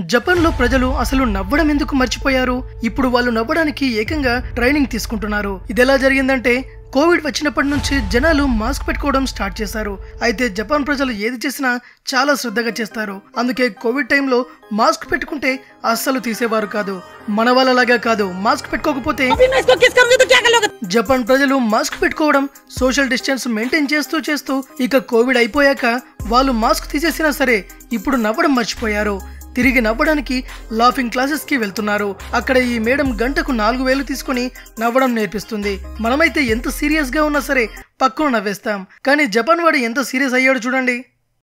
Japan లో ప్రజలు అసలు నవ్వడం ఎందుకు మర్చిపోయారు ఇప్పుడు వాళ్ళు నవ్వడానికి ఏకంగా ట్రైనింగ్ తీసుకుంటున్నారు ఇది ఎలా జరిగిందంటే కోవిడ్ వచ్చినప్పటి నుంచి జనాలు మాస్క్ పెట్టుకోవడం స్టార్ట్ చేశారు అయితే జపాన్ ప్రజలు ఏది చేసినా చాలా శ్రద్ధగా చేస్తారు అందుకే కోవిడ్ టైంలో మాస్క్ పెట్టుకుంటే అస్సలు తీసేవారు కాదు మన వాళ్ళలాగా కాదు మాస్క్ పెట్టుకోకపోతే अभी मैं इसको किस करूंगी तो क्या कर लोगे జపాన్ ప్రజలు మాస్క్ పెట్టుకోవడం సోషల్ డిస్టెన్స్ మెయింటైన్ చేస్తూ చేస్తూ ఇక కోవిడ్ అయిపోయాక వాళ్ళు మాస్క్ తీసేసినా సరే ఇప్పుడు నవ్వడం మర్చిపోయారు తిరిగి నవ్వడానికి లాఫింగ్ క్లాసెస్ కి వెళ్తున్నారు అక్కడ ఈ మేడం గంటకు నాలుగు వేలు తీసుకుని నవ్వడం నేర్పిస్తుంది మనమైతే ఎంత సీరియస్ గా ఉన్నా సరే పక్కన నవ్వేస్తాం కానీ జపాన్ వాడు ఎంత సీరియస్ అయ్యాడు చూడండి